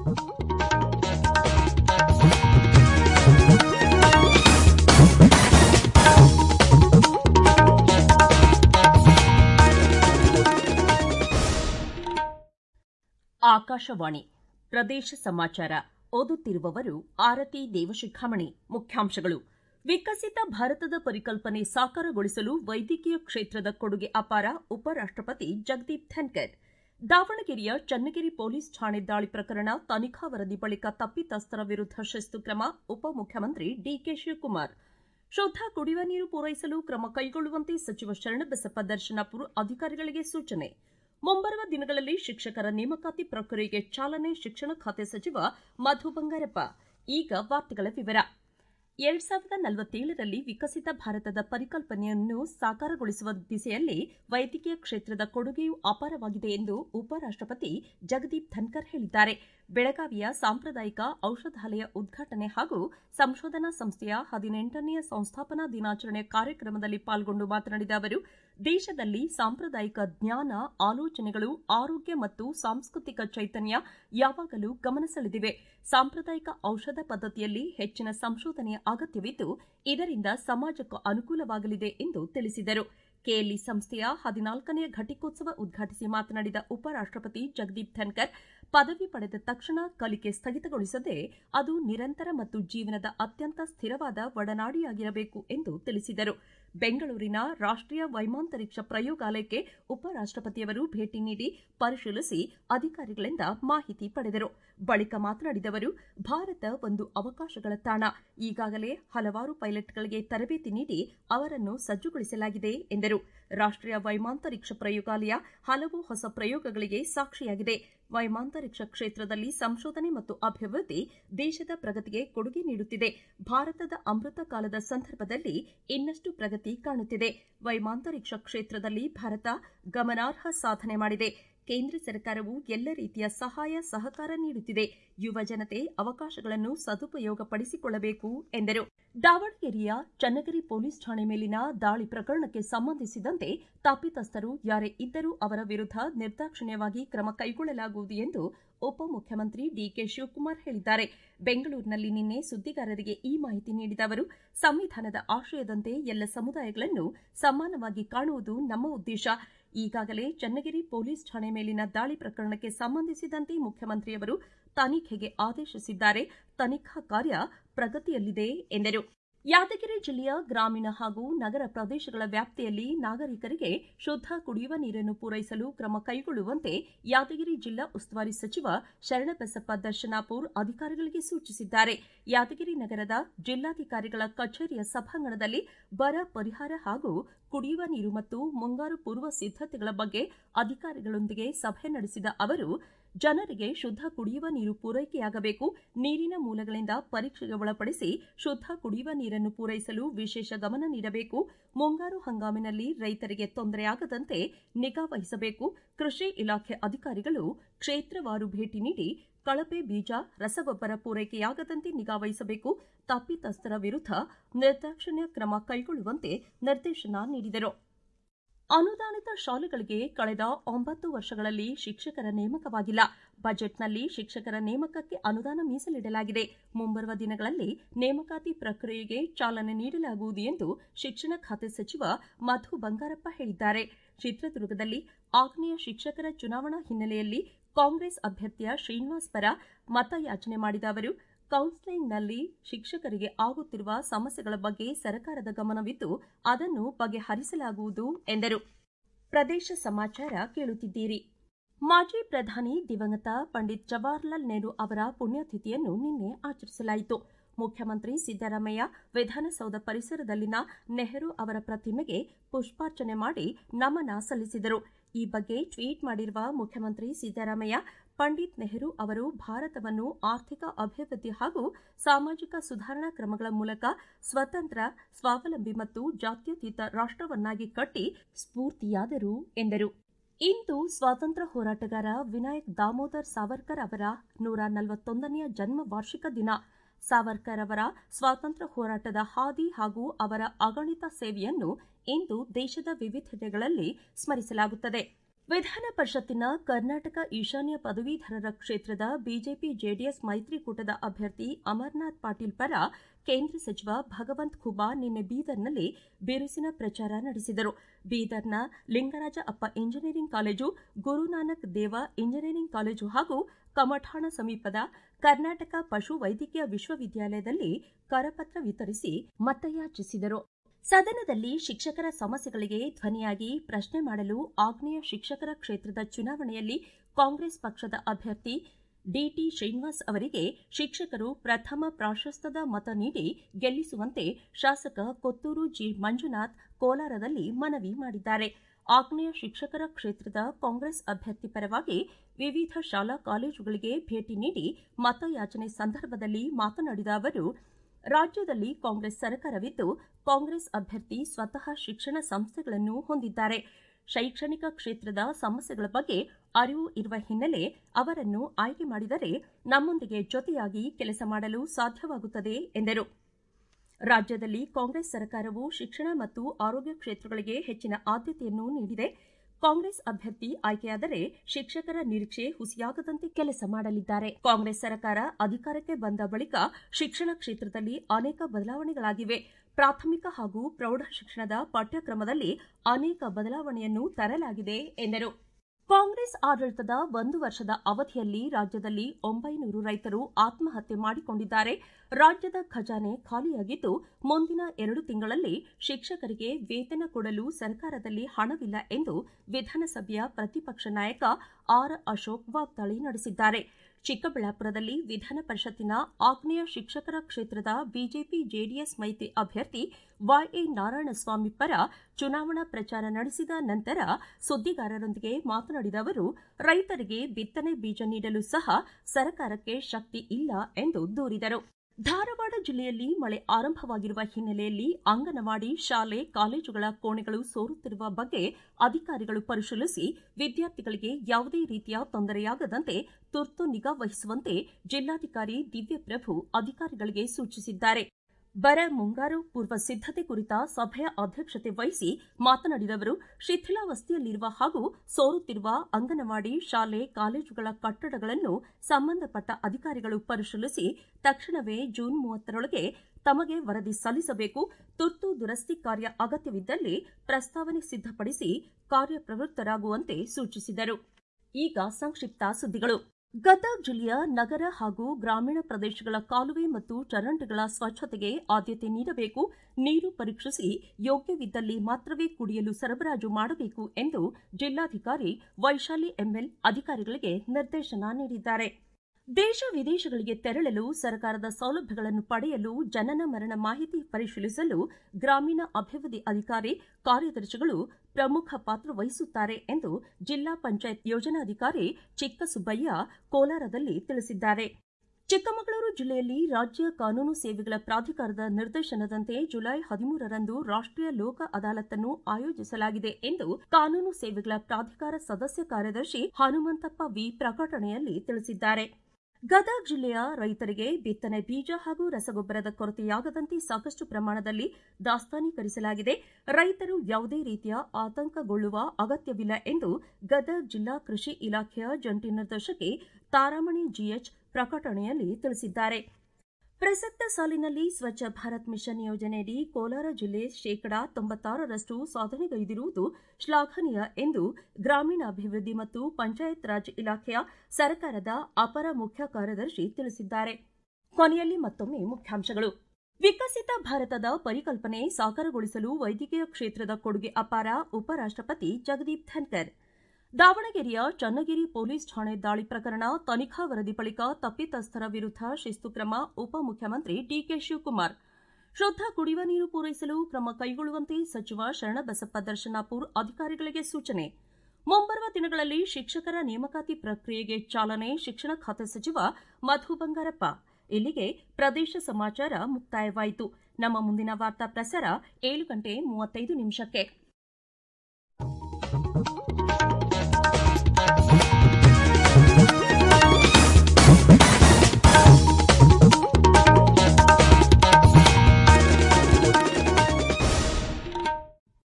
ಆಕಾಶವಾಣಿ ಪ್ರದೇಶ ಸಮಾಚಾರ ಓದುತ್ತಿರುವವರು ಆರತಿ ದೇವಶಿಖಾಮಣಿ ಮುಖ್ಯಾಂಶಗಳು ವಿಕಸಿತ ಭಾರತದ ಪರಿಕಲ್ಪನೆ ಸಾಕಾರಗೊಳಿಸಲು ವೈದ್ಯಕೀಯ ಕ್ಷೇತ್ರದ ಕೊಡುಗೆ ಅಪಾರ ಉಪರಾಷ್ಟಪತಿ ಜಗದೀಪ್ ಧನ್ಕರ್ ದಾವಣಗೆರೆಯ ಚನ್ನಗಿರಿ ಪೊಲೀಸ್ ಠಾಣೆ ದಾಳಿ ಪ್ರಕರಣ ತನಿಖಾ ವರದಿ ಬಳಿಕ ತಪ್ಪಿತಸ್ಥರ ವಿರುದ್ಧ ಶಿಸ್ತು ಕ್ರಮ ಉಪಮುಖ್ಯಮಂತ್ರಿ ಡಿಕೆ ಶಿವಕುಮಾರ್ ಶುದ್ದ ಕುಡಿಯುವ ನೀರು ಪೂರೈಸಲು ಕ್ರಮ ಕೈಗೊಳ್ಳುವಂತೆ ಸಚಿವ ಶರಣಬಸಪ್ಪ ದರ್ಶನಾಪುರ ಅಧಿಕಾರಿಗಳಿಗೆ ಸೂಚನೆ ಮುಂಬರುವ ದಿನಗಳಲ್ಲಿ ಶಿಕ್ಷಕರ ನೇಮಕಾತಿ ಪ್ರಕ್ರಿಯೆಗೆ ಚಾಲನೆ ಶಿಕ್ಷಣ ಖಾತೆ ಸಚಿವ ಮಧು ಬಂಗಾರಪ್ಪ ಈಗ ವಾರ್ತೆಗಳ ವಿವರ ಎರಡ್ ಸಾವಿರದ ನಲವತ್ತೇಳರಲ್ಲಿ ವಿಕಸಿತ ಭಾರತದ ಪರಿಕಲ್ಪನೆಯನ್ನು ಸಾಕಾರಗೊಳಿಸುವ ದಿಸೆಯಲ್ಲಿ ವೈದ್ಯಕೀಯ ಕ್ಷೇತ್ರದ ಕೊಡುಗೆಯೂ ಅಪಾರವಾಗಿದೆ ಎಂದು ಉಪರಾಷ್ಟಪತಿ ಜಗದೀಪ್ ಧನ್ಕರ್ ಹೇಳಿದ್ದಾರೆ ಬೆಳಗಾವಿಯ ಸಾಂಪ್ರದಾಯಿಕ ಔಷಧಾಲಯ ಉದ್ಘಾಟನೆ ಹಾಗೂ ಸಂಶೋಧನಾ ಸಂಸ್ಥೆಯ ಹದಿನೆಂಟನೆಯ ಸಂಸ್ಥಾಪನಾ ದಿನಾಚರಣೆ ಕಾರ್ಯಕ್ರಮದಲ್ಲಿ ಪಾಲ್ಗೊಂಡು ಮಾತನಾಡಿದ ಅವರು ದೇಶದಲ್ಲಿ ಸಾಂಪ್ರದಾಯಿಕ ಜ್ಞಾನ ಆಲೋಚನೆಗಳು ಆರೋಗ್ಯ ಮತ್ತು ಸಾಂಸ್ಕೃತಿಕ ಚೈತನ್ಯ ಯಾವಾಗಲೂ ಗಮನ ಸೆಳೆದಿವೆ ಸಾಂಪ್ರದಾಯಿಕ ಔಷಧ ಪದ್ಧತಿಯಲ್ಲಿ ಹೆಚ್ಚಿನ ಸಂಶೋಧನೆಯ ಅಗತ್ಯವಿದ್ದು ಇದರಿಂದ ಸಮಾಜಕ್ಕೂ ಅನುಕೂಲವಾಗಲಿದೆ ಎಂದು ತಿಳಿಸಿದರು ಕೆಎಲ್ಇ ಸಂಸ್ಥೆಯ ಹದಿನಾಲ್ಕನೆಯ ಘಟಿಕೋತ್ಸವ ಉದ್ಘಾಟಿಸಿ ಮಾತನಾಡಿದ ಉಪರಾಷ್ಟಪತಿ ಜಗದೀಪ್ ಧನ್ಕರ್ ಪದವಿ ಪಡೆದ ತಕ್ಷಣ ಕಲಿಕೆ ಸ್ಥಗಿತಗೊಳಿಸದೆ ಅದು ನಿರಂತರ ಮತ್ತು ಜೀವನದ ಅತ್ಯಂತ ಸ್ಥಿರವಾದ ಒಡನಾಡಿಯಾಗಿರಬೇಕು ಎಂದು ತಿಳಿಸಿದರು ಬೆಂಗಳೂರಿನ ರಾಷ್ಟೀಯ ವೈಮಾಂತರಿಕ್ಷ ಪ್ರಯೋಗಾಲಯಕ್ಕೆ ಉಪರಾಷ್ಟಪತಿಯವರು ಭೇಟಿ ನೀಡಿ ಪರಿಶೀಲಿಸಿ ಅಧಿಕಾರಿಗಳಿಂದ ಮಾಹಿತಿ ಪಡೆದರು ಬಳಿಕ ಮಾತನಾಡಿದ ಅವರು ಭಾರತ ಒಂದು ಅವಕಾಶಗಳ ತಾಣ ಈಗಾಗಲೇ ಹಲವಾರು ಪೈಲಟ್ಗಳಿಗೆ ತರಬೇತಿ ನೀಡಿ ಅವರನ್ನು ಸಜ್ಜುಗೊಳಿಸಲಾಗಿದೆ ಎಂದರು ರಾಷ್ಟೀಯ ವೈಮಾಂತರಿಕ್ಷ ಪ್ರಯೋಗಾಲಯ ಹಲವು ಹೊಸ ಪ್ರಯೋಗಗಳಿಗೆ ಸಾಕ್ಷಿಯಾಗಿದೆ ವೈಮಾಂತರಿಕ್ಷ ಕ್ಷೇತ್ರದಲ್ಲಿ ಸಂಶೋಧನೆ ಮತ್ತು ಅಭಿವೃದ್ಧಿ ದೇಶದ ಪ್ರಗತಿಗೆ ಕೊಡುಗೆ ನೀಡುತ್ತಿದೆ ಭಾರತದ ಅಮೃತ ಕಾಲದ ಸಂದರ್ಭದಲ್ಲಿ ಇನ್ನಷ್ಟು ಪ್ರಗತಿ ಕಾಣುತ್ತಿದೆ ವೈಮಾಂತರಿಕ್ಷ ಕ್ಷೇತ್ರದಲ್ಲಿ ಭಾರತ ಗಮನಾರ್ಹ ಸಾಧನೆ ಮಾಡಿದೆ ಕೇಂದ್ರ ಸರ್ಕಾರವು ಎಲ್ಲ ರೀತಿಯ ಸಹಾಯ ಸಹಕಾರ ನೀಡುತ್ತಿದೆ ಯುವ ಜನತೆ ಅವಕಾಶಗಳನ್ನು ಸದುಪಯೋಗಪಡಿಸಿಕೊಳ್ಳಬೇಕು ಎಂದರು ದಾವಣಗೆರೆಯ ಚನ್ನಗಿರಿ ಪೊಲೀಸ್ ಠಾಣೆ ಮೇಲಿನ ದಾಳಿ ಪ್ರಕರಣಕ್ಕೆ ಸಂಬಂಧಿಸಿದಂತೆ ತಪ್ಪಿತಸ್ಥರು ಯಾರೇ ಇದ್ದರೂ ಅವರ ವಿರುದ್ಧ ನಿರ್ದಾಕ್ಷಿಣ್ಯವಾಗಿ ಕ್ರಮ ಕೈಗೊಳ್ಳಲಾಗುವುದು ಎಂದು ಉಪಮುಖ್ಯಮಂತ್ರಿ ಡಿಕೆ ಶಿವಕುಮಾರ್ ಹೇಳಿದ್ದಾರೆ ಬೆಂಗಳೂರಿನಲ್ಲಿ ನಿನ್ನೆ ಸುದ್ದಿಗಾರರಿಗೆ ಈ ಮಾಹಿತಿ ನೀಡಿದ ಅವರು ಸಂವಿಧಾನದ ಆಶಯದಂತೆ ಎಲ್ಲ ಸಮುದಾಯಗಳನ್ನು ಸಮಾನವಾಗಿ ಕಾಣುವುದು ನಮ್ಮ ಉದ್ದೇಶ ಈಗಾಗಲೇ ಚನ್ನಗಿರಿ ಪೊಲೀಸ್ ಠಾಣೆ ಮೇಲಿನ ದಾಳಿ ಪ್ರಕರಣಕ್ಕೆ ಸಂಬಂಧಿಸಿದಂತೆ ಮುಖ್ಯಮಂತ್ರಿಯವರು ತನಿಖೆಗೆ ಆದೇಶಿಸಿದ್ದಾರೆ ತನಿಖಾ ಕಾರ್ಯ ಪ್ರಗತಿಯಲ್ಲಿದೆ ಎಂದರು ಯಾದಗಿರಿ ಜಿಲ್ಲೆಯ ಗ್ರಾಮೀಣ ಹಾಗೂ ನಗರ ಪ್ರದೇಶಗಳ ವ್ಯಾಪ್ತಿಯಲ್ಲಿ ನಾಗರಿಕರಿಗೆ ಶುದ್ದ ಕುಡಿಯುವ ನೀರನ್ನು ಪೂರೈಸಲು ಕ್ರಮ ಕೈಗೊಳ್ಳುವಂತೆ ಯಾದಗಿರಿ ಜಿಲ್ಲಾ ಉಸ್ತುವಾರಿ ಸಚಿವ ಶರಣಬಸಪ್ಪ ದರ್ಶನಾಪುರ್ ಅಧಿಕಾರಿಗಳಿಗೆ ಸೂಚಿಸಿದ್ದಾರೆ ಯಾದಗಿರಿ ನಗರದ ಜಿಲ್ಲಾಧಿಕಾರಿಗಳ ಕಚೇರಿಯ ಸಭಾಂಗಣದಲ್ಲಿ ಬರ ಪರಿಹಾರ ಹಾಗೂ ಕುಡಿಯುವ ನೀರು ಮತ್ತು ಮುಂಗಾರು ಪೂರ್ವ ಸಿದ್ದತೆಗಳ ಬಗ್ಗೆ ಅಧಿಕಾರಿಗಳೊಂದಿಗೆ ಸಭೆ ನಡೆಸಿದ ಅವರು ಜನರಿಗೆ ಶುದ್ದ ಕುಡಿಯುವ ನೀರು ಪೂರೈಕೆಯಾಗಬೇಕು ನೀರಿನ ಮೂಲಗಳಿಂದ ಪರೀಕ್ಷೆಗೆ ಒಳಪಡಿಸಿ ಶುದ್ದ ಕುಡಿಯುವ ನೀರನ್ನು ಪೂರೈಸಲು ವಿಶೇಷ ಗಮನ ನೀಡಬೇಕು ಮುಂಗಾರು ಹಂಗಾಮಿನಲ್ಲಿ ರೈತರಿಗೆ ತೊಂದರೆಯಾಗದಂತೆ ನಿಗಾ ವಹಿಸಬೇಕು ಕೃಷಿ ಇಲಾಖೆ ಅಧಿಕಾರಿಗಳು ಕ್ಷೇತ್ರವಾರು ಭೇಟಿ ನೀಡಿ ಕಳಪೆ ಬೀಜ ರಸಗೊಬ್ಬರ ಪೂರೈಕೆಯಾಗದಂತೆ ನಿಗಾ ವಹಿಸಬೇಕು ತಪ್ಪಿತಸ್ಥರ ವಿರುದ್ಧ ನಿರ್ದಾಕ್ಷಿಣ್ಯ ಕ್ರಮ ಕೈಗೊಳ್ಳುವಂತೆ ನಿರ್ದೇಶನ ನೀಡಿದರು ಅನುದಾನಿತ ಶಾಲೆಗಳಿಗೆ ಕಳೆದ ಒಂಬತ್ತು ವರ್ಷಗಳಲ್ಲಿ ಶಿಕ್ಷಕರ ನೇಮಕವಾಗಿಲ್ಲ ಬಜೆಟ್ನಲ್ಲಿ ಶಿಕ್ಷಕರ ನೇಮಕಕ್ಕೆ ಅನುದಾನ ಮೀಸಲಿಡಲಾಗಿದೆ ಮುಂಬರುವ ದಿನಗಳಲ್ಲಿ ನೇಮಕಾತಿ ಪ್ರಕ್ರಿಯೆಗೆ ಚಾಲನೆ ನೀಡಲಾಗುವುದು ಎಂದು ಶಿಕ್ಷಣ ಖಾತೆ ಸಚಿವ ಮಧು ಬಂಗಾರಪ್ಪ ಹೇಳಿದ್ದಾರೆ ಚಿತ್ರದುರ್ಗದಲ್ಲಿ ಆಗ್ನೇಯ ಶಿಕ್ಷಕರ ಚುನಾವಣಾ ಹಿನ್ನೆಲೆಯಲ್ಲಿ ಕಾಂಗ್ರೆಸ್ ಅಭ್ಯರ್ಥಿಯ ಶ್ರೀನಿವಾಸ್ ಪರ ಮತಯಾಚನೆ ಮಾಡಿದ ಅವರು ಕೌನ್ಸೆಲಿಂಗ್ನಲ್ಲಿ ಶಿಕ್ಷಕರಿಗೆ ಆಗುತ್ತಿರುವ ಸಮಸ್ಯೆಗಳ ಬಗ್ಗೆ ಸರ್ಕಾರದ ಗಮನವಿದ್ದು ಅದನ್ನು ಬಗೆಹರಿಸಲಾಗುವುದು ಎಂದರು ಪ್ರದೇಶ ಸಮಾಚಾರ ಕೇಳುತ್ತಿದ್ದೀರಿ ಮಾಜಿ ಪ್ರಧಾನಿ ದಿವಂಗತ ಪಂಡಿತ್ ಜವಾಹರ್ಲಾಲ್ ನೆಹರು ಅವರ ಪುಣ್ಯತಿಥಿಯನ್ನು ನಿನ್ನೆ ಆಚರಿಸಲಾಯಿತು ಮುಖ್ಯಮಂತ್ರಿ ಸಿದ್ದರಾಮಯ್ಯ ವಿಧಾನಸೌಧ ಪರಿಸರದಲ್ಲಿನ ನೆಹರು ಅವರ ಪ್ರತಿಮೆಗೆ ಪುಷ್ಪಾರ್ಚನೆ ಮಾಡಿ ನಮನ ಸಲ್ಲಿಸಿದರು ಈ ಬಗ್ಗೆ ಟ್ವೀಟ್ ಮಾಡಿರುವ ಮುಖ್ಯಮಂತ್ರಿ ಸಿದ್ದರಾಮಯ್ಯ ಪಂಡಿತ್ ನೆಹರು ಅವರು ಭಾರತವನ್ನು ಆರ್ಥಿಕ ಅಭಿವೃದ್ಧಿ ಹಾಗೂ ಸಾಮಾಜಿಕ ಸುಧಾರಣಾ ಕ್ರಮಗಳ ಮೂಲಕ ಸ್ವತಂತ್ರ ಸ್ವಾವಲಂಬಿ ಮತ್ತು ಜಾತ್ಯತೀತ ರಾಷ್ಟವನ್ನಾಗಿ ಕಟ್ಟಿ ಸ್ಫೂರ್ತಿಯಾದರು ಎಂದರು ಇಂದು ಸ್ವಾತಂತ್ರ್ಯ ಹೋರಾಟಗಾರ ವಿನಾಯಕ್ ದಾಮೋದರ್ ಸಾವರ್ಕರ್ ಅವರ ನೂರ ನಲವತ್ತೊಂದನೆಯ ಜನ್ಮ ವಾರ್ಷಿಕ ದಿನ ಸಾವರ್ಕರ್ ಅವರ ಸ್ವಾತಂತ್ರ್ಯ ಹೋರಾಟದ ಹಾದಿ ಹಾಗೂ ಅವರ ಅಗಣಿತ ಸೇವೆಯನ್ನು ಇಂದು ದೇಶದ ವಿವಿಧೆಡೆಗಳಲ್ಲಿ ಸ್ಮರಿಸಲಾಗುತ್ತದೆ ವಿಧಾನ ಪರಿಷತ್ತಿನ ಕರ್ನಾಟಕ ಈಶಾನ್ಯ ಪದವೀಧರರ ಕ್ಷೇತ್ರದ ಬಿಜೆಪಿ ಜೆಡಿಎಸ್ ಮೈತ್ರಿಕೂಟದ ಅಭ್ಯರ್ಥಿ ಅಮರನಾಥ್ ಪಾಟೀಲ್ ಪರ ಕೇಂದ್ರ ಸಚಿವ ಭಗವಂತ್ ಖುಬಾ ನಿನ್ನೆ ಬೀದರ್ನಲ್ಲಿ ಬಿರುಸಿನ ಪ್ರಚಾರ ನಡೆಸಿದರು ಬೀದರ್ನ ಲಿಂಗರಾಜ ಅಪ್ಪ ಇಂಜಿನಿಯರಿಂಗ್ ಕಾಲೇಜು ಗುರುನಾನಕ್ ದೇವ ಇಂಜಿನಿಯರಿಂಗ್ ಕಾಲೇಜು ಹಾಗೂ ಕಮಠಾಣ ಸಮೀಪದ ಕರ್ನಾಟಕ ಪಶು ವೈದ್ಯಕೀಯ ವಿಶ್ವವಿದ್ಯಾಲಯದಲ್ಲಿ ಕರಪತ್ರ ವಿತರಿಸಿ ಮತಯಾಚಿಸಿದರು ಸದನದಲ್ಲಿ ಶಿಕ್ಷಕರ ಸಮಸ್ಯೆಗಳಿಗೆ ಧ್ವನಿಯಾಗಿ ಪ್ರಶ್ನೆ ಮಾಡಲು ಆಗ್ನೇಯ ಶಿಕ್ಷಕರ ಕ್ಷೇತ್ರದ ಚುನಾವಣೆಯಲ್ಲಿ ಕಾಂಗ್ರೆಸ್ ಪಕ್ಷದ ಅಭ್ಯರ್ಥಿ ಡಿಟಿ ಶ್ರೀನಿವಾಸ್ ಅವರಿಗೆ ಶಿಕ್ಷಕರು ಪ್ರಥಮ ಪ್ರಾಶಸ್ತ್ಯದ ಮತ ನೀಡಿ ಗೆಲ್ಲಿಸುವಂತೆ ಶಾಸಕ ಕೊತ್ತೂರು ಜಿ ಮಂಜುನಾಥ್ ಕೋಲಾರದಲ್ಲಿ ಮನವಿ ಮಾಡಿದ್ದಾರೆ ಆಗ್ನೇಯ ಶಿಕ್ಷಕರ ಕ್ಷೇತ್ರದ ಕಾಂಗ್ರೆಸ್ ಅಭ್ಯರ್ಥಿ ಪರವಾಗಿ ವಿವಿಧ ಶಾಲಾ ಕಾಲೇಜುಗಳಿಗೆ ಭೇಟಿ ನೀಡಿ ಮತಯಾಚನೆ ಸಂದರ್ಭದಲ್ಲಿ ಮಾತನಾಡಿದ ಅವರು ರಾಜ್ಯದಲ್ಲಿ ಕಾಂಗ್ರೆಸ್ ಸರ್ಕಾರವಿದ್ದು ಕಾಂಗ್ರೆಸ್ ಅಭ್ಯರ್ಥಿ ಸ್ವತಃ ಶಿಕ್ಷಣ ಸಂಸ್ಥೆಗಳನ್ನು ಹೊಂದಿದ್ದಾರೆ ಶೈಕ್ಷಣಿಕ ಕ್ಷೇತ್ರದ ಸಮಸ್ಯೆಗಳ ಬಗ್ಗೆ ಅರಿವು ಇರುವ ಹಿನ್ನೆಲೆ ಅವರನ್ನು ಆಯ್ಕೆ ಮಾಡಿದರೆ ನಮ್ಮೊಂದಿಗೆ ಜೊತೆಯಾಗಿ ಕೆಲಸ ಮಾಡಲು ಸಾಧ್ಯವಾಗುತ್ತದೆ ಎಂದರು ರಾಜ್ಯದಲ್ಲಿ ಕಾಂಗ್ರೆಸ್ ಸರ್ಕಾರವು ಶಿಕ್ಷಣ ಮತ್ತು ಆರೋಗ್ಯ ಕ್ಷೇತ್ರಗಳಿಗೆ ಹೆಚ್ಚಿನ ಆದ್ಯತೆಯನ್ನು ನೀಡಿದೆ ಕಾಂಗ್ರೆಸ್ ಅಭ್ಯರ್ಥಿ ಆಯ್ಕೆಯಾದರೆ ಶಿಕ್ಷಕರ ನಿರೀಕ್ಷೆ ಹುಸಿಯಾಗದಂತೆ ಕೆಲಸ ಮಾಡಲಿದ್ದಾರೆ ಕಾಂಗ್ರೆಸ್ ಸರ್ಕಾರ ಅಧಿಕಾರಕ್ಕೆ ಬಂದ ಬಳಿಕ ಶಿಕ್ಷಣ ಕ್ಷೇತ್ರದಲ್ಲಿ ಅನೇಕ ಬದಲಾವಣೆಗಳಾಗಿವೆ ಪ್ರಾಥಮಿಕ ಹಾಗೂ ಪ್ರೌಢ ಶಿಕ್ಷಣದ ಪಠ್ಯಕ್ರಮದಲ್ಲಿ ಅನೇಕ ಬದಲಾವಣೆಯನ್ನು ತರಲಾಗಿದೆ ಎಂದರು ಕಾಂಗ್ರೆಸ್ ಆಡಳಿತದ ಒಂದು ವರ್ಷದ ಅವಧಿಯಲ್ಲಿ ರಾಜ್ಯದಲ್ಲಿ ಒಂಬೈನೂರು ರೈತರು ಆತ್ಮಹತ್ಯೆ ಮಾಡಿಕೊಂಡಿದ್ದಾರೆ ರಾಜ್ಯದ ಖಜಾನೆ ಖಾಲಿಯಾಗಿದ್ದು ಮುಂದಿನ ಎರಡು ತಿಂಗಳಲ್ಲಿ ಶಿಕ್ಷಕರಿಗೆ ವೇತನ ಕೊಡಲು ಸರ್ಕಾರದಲ್ಲಿ ಹಣವಿಲ್ಲ ಎಂದು ವಿಧಾನಸಭೆಯ ಪ್ರತಿಪಕ್ಷ ನಾಯಕ ಆರ್ ಅಶೋಕ್ ವಾಗ್ದಾಳಿ ನಡೆಸಿದ್ದಾರೆ ಚಿಕ್ಕಬಳ್ಳಾಪುರದಲ್ಲಿ ವಿಧಾನ ಪರಿಷತ್ತಿನ ಆಗ್ನೇಯ ಶಿಕ್ಷಕರ ಕ್ಷೇತ್ರದ ಬಿಜೆಪಿ ಜೆಡಿಎಸ್ ಮೈತ್ರಿ ಅಭ್ಯರ್ಥಿ ವೈಎ ನಾರಾಯಣಸ್ವಾಮಿ ಪರ ಚುನಾವಣಾ ಪ್ರಚಾರ ನಡೆಸಿದ ನಂತರ ಸುದ್ದಿಗಾರರೊಂದಿಗೆ ಮಾತನಾಡಿದ ಅವರು ರೈತರಿಗೆ ಬಿತ್ತನೆ ಬೀಜ ನೀಡಲು ಸಹ ಸರ್ಕಾರಕ್ಕೆ ಶಕ್ತಿ ಇಲ್ಲ ಎಂದು ದೂರಿದರು ಧಾರವಾಡ ಜಿಲ್ಲೆಯಲ್ಲಿ ಮಳೆ ಆರಂಭವಾಗಿರುವ ಹಿನ್ನೆಲೆಯಲ್ಲಿ ಅಂಗನವಾಡಿ ಶಾಲೆ ಕಾಲೇಜುಗಳ ಕೋಣೆಗಳು ಸೋರುತ್ತಿರುವ ಬಗ್ಗೆ ಅಧಿಕಾರಿಗಳು ಪರಿಶೀಲಿಸಿ ವಿದ್ಯಾರ್ಥಿಗಳಿಗೆ ಯಾವುದೇ ರೀತಿಯ ತೊಂದರೆಯಾಗದಂತೆ ತುರ್ತು ನಿಗಾ ವಹಿಸುವಂತೆ ಜಿಲ್ಲಾಧಿಕಾರಿ ದಿವ್ಯಪ್ರಭು ಅಧಿಕಾರಿಗಳಿಗೆ ಸೂಚಿಸಿದ್ದಾರೆ ಬರ ಮುಂಗಾರು ಪೂರ್ವ ಸಿದ್ದತೆ ಕುರಿತ ಸಭೆಯ ಅಧ್ಯಕ್ಷತೆ ವಹಿಸಿ ಮಾತನಾಡಿದ ಅವರು ಶಿಥಿಲಾವಸ್ಥೆಯಲ್ಲಿರುವ ಹಾಗೂ ಸೋರುತ್ತಿರುವ ಅಂಗನವಾಡಿ ಶಾಲೆ ಕಾಲೇಜುಗಳ ಕಟ್ಟಡಗಳನ್ನು ಸಂಬಂಧಪಟ್ಟ ಅಧಿಕಾರಿಗಳು ಪರಿಶೀಲಿಸಿ ತಕ್ಷಣವೇ ಜೂನ್ ಮೂವತ್ತರೊಳಗೆ ತಮಗೆ ವರದಿ ಸಲ್ಲಿಸಬೇಕು ತುರ್ತು ದುರಸ್ತಿ ಕಾರ್ಯ ಅಗತ್ಯವಿದ್ದಲ್ಲಿ ಪ್ರಸ್ತಾವನೆ ಸಿದ್ದಪಡಿಸಿ ಕಾರ್ಯಪ್ರವೃತ್ತರಾಗುವಂತೆ ಸೂಚಿಸಿದರು ಈಗ ಸಂಕ್ಷಿಪ್ತ ಸುದ್ದಿಗಳು ಗದಗ ಜಿಲ್ಲೆಯ ನಗರ ಹಾಗೂ ಗ್ರಾಮೀಣ ಪ್ರದೇಶಗಳ ಕಾಲುವೆ ಮತ್ತು ಚರಂಡಿಗಳ ಸ್ವಚ್ಛತೆಗೆ ಆದ್ಯತೆ ನೀಡಬೇಕು ನೀರು ಪರೀಕ್ಷಿಸಿ ಯೋಗ್ಯವಿದ್ದಲ್ಲಿ ಮಾತ್ರವೇ ಕುಡಿಯಲು ಸರಬರಾಜು ಮಾಡಬೇಕು ಎಂದು ಜಿಲ್ಲಾಧಿಕಾರಿ ವೈಶಾಲಿ ಎಂಎಲ್ ಅಧಿಕಾರಿಗಳಿಗೆ ನಿರ್ದೇಶನ ನೀಡಿದ್ದಾರೆ ದೇಶ ವಿದೇಶಗಳಿಗೆ ತೆರಳಲು ಸರ್ಕಾರದ ಸೌಲಭ್ಯಗಳನ್ನು ಪಡೆಯಲು ಜನನ ಮರಣ ಮಾಹಿತಿ ಪರಿಶೀಲಿಸಲು ಗ್ರಾಮೀಣ ಅಭಿವೃದ್ಧಿ ಅಧಿಕಾರಿ ಕಾರ್ಯದರ್ಶಿಗಳು ಪ್ರಮುಖ ಪಾತ್ರ ವಹಿಸುತ್ತಾರೆ ಎಂದು ಜಿಲ್ಲಾ ಪಂಚಾಯತ್ ಯೋಜನಾಧಿಕಾರಿ ಚಿಕ್ಕಸುಬ್ಬಯ್ಯ ಕೋಲಾರದಲ್ಲಿ ತಿಳಿಸಿದ್ದಾರೆ ಚಿಕ್ಕಮಗಳೂರು ಜಿಲ್ಲೆಯಲ್ಲಿ ರಾಜ್ಯ ಕಾನೂನು ಸೇವೆಗಳ ಪ್ರಾಧಿಕಾರದ ನಿರ್ದೇಶನದಂತೆ ಜುಲೈ ಹದಿಮೂರರಂದು ರಾಷ್ಟೀಯ ಲೋಕ ಅದಾಲತ್ನ್ನು ಆಯೋಜಿಸಲಾಗಿದೆ ಎಂದು ಕಾನೂನು ಸೇವೆಗಳ ಪ್ರಾಧಿಕಾರ ಸದಸ್ಯ ಕಾರ್ಯದರ್ಶಿ ಹನುಮಂತಪ್ಪ ವಿ ಪ್ರಕಟಣೆಯಲ್ಲಿ ತಿಳಿಸಿದ್ದಾರೆ ಗದಗ ಜಿಲ್ಲೆಯ ರೈತರಿಗೆ ಬಿತ್ತನೆ ಬೀಜ ಹಾಗೂ ರಸಗೊಬ್ಬರದ ಕೊರತೆಯಾಗದಂತೆ ಸಾಕಷ್ಟು ಪ್ರಮಾಣದಲ್ಲಿ ದಾಸ್ತಾನೀಕರಿಸಲಾಗಿದೆ ರೈತರು ಯಾವುದೇ ರೀತಿಯ ಆತಂಕಗೊಳ್ಳುವ ಅಗತ್ಯವಿಲ್ಲ ಎಂದು ಗದಗ ಜಿಲ್ಲಾ ಕೃಷಿ ಇಲಾಖೆಯ ಜಂಟಿ ನಿರ್ದೇಶಕಿ ತಾರಾಮಣಿ ಜಿಎಚ್ ಪ್ರಕಟಣೆಯಲ್ಲಿ ತಿಳಿಸಿದ್ದಾರೆ ಪ್ರಸಕ್ತ ಸಾಲಿನಲ್ಲಿ ಸ್ವಚ್ಛ ಭಾರತ್ ಮಿಷನ್ ಯೋಜನೆಯಡಿ ಕೋಲಾರ ಜಿಲ್ಲೆ ಶೇಕಡಾ ತೊಂಬತ್ತಾರರಷ್ಟು ಸಾಧನೆಗೈದಿರುವುದು ಶ್ಲಾಘನೀಯ ಎಂದು ಗ್ರಾಮೀಣಾಭಿವೃದ್ಧಿ ಮತ್ತು ಪಂಚಾಯತ್ ರಾಜ್ ಇಲಾಖೆಯ ಸರ್ಕಾರದ ಅಪರ ಮುಖ್ಯ ಕಾರ್ಯದರ್ಶಿ ತಿಳಿಸಿದ್ದಾರೆ ಕೊನೆಯಲ್ಲಿ ಮತ್ತೊಮ್ಮೆ ಮುಖ್ಯಾಂಶಗಳು ವಿಕಸಿತ ಭಾರತದ ಪರಿಕಲ್ಪನೆ ಸಾಕಾರಗೊಳಿಸಲು ವೈದ್ಯಕೀಯ ಕ್ಷೇತ್ರದ ಕೊಡುಗೆ ಅಪಾರ ಉಪರಾಷ್ಟಪತಿ ಜಗದೀಪ್ ಧನ್ಕರ್ ದಾವಣಗೆರೆಯ ಚನ್ನಗಿರಿ ಪೊಲೀಸ್ ಠಾಣೆ ದಾಳಿ ಪ್ರಕರಣ ತನಿಖಾ ವರದಿ ಬಳಿಕ ತಪ್ಪಿತಸ್ಥರ ವಿರುದ್ಧ ಶಿಸ್ತು ಕ್ರಮ ಉಪಮುಖ್ಯಮಂತ್ರಿ ಡಿಕೆ ಶಿವಕುಮಾರ್ ಶುದ್ಧ ಕುಡಿಯುವ ನೀರು ಪೂರೈಸಲು ಕ್ರಮ ಕೈಗೊಳ್ಳುವಂತೆ ಸಚಿವ ಶರಣಬಸಪ್ಪ ದರ್ಶನಾಪುರ್ ಅಧಿಕಾರಿಗಳಿಗೆ ಸೂಚನೆ ಮುಂಬರುವ ದಿನಗಳಲ್ಲಿ ಶಿಕ್ಷಕರ ನೇಮಕಾತಿ ಪ್ರಕ್ರಿಯೆಗೆ ಚಾಲನೆ ಶಿಕ್ಷಣ ಖಾತೆ ಸಚಿವ ಮಧು ಬಂಗಾರಪ್ಪ ಇಲ್ಲಿಗೆ ಪ್ರದೇಶ ಸಮಾಚಾರ ಮುಕ್ತಾಯವಾಯಿತು ನಮ್ಮ ಮುಂದಿನ ವಾರ್ತಾ ಪ್ರಸಾರ ಏಳು ಗಂಟೆ ಮೂವತ್ತೈದು ನಿಮಿಷಕ್ಕೆ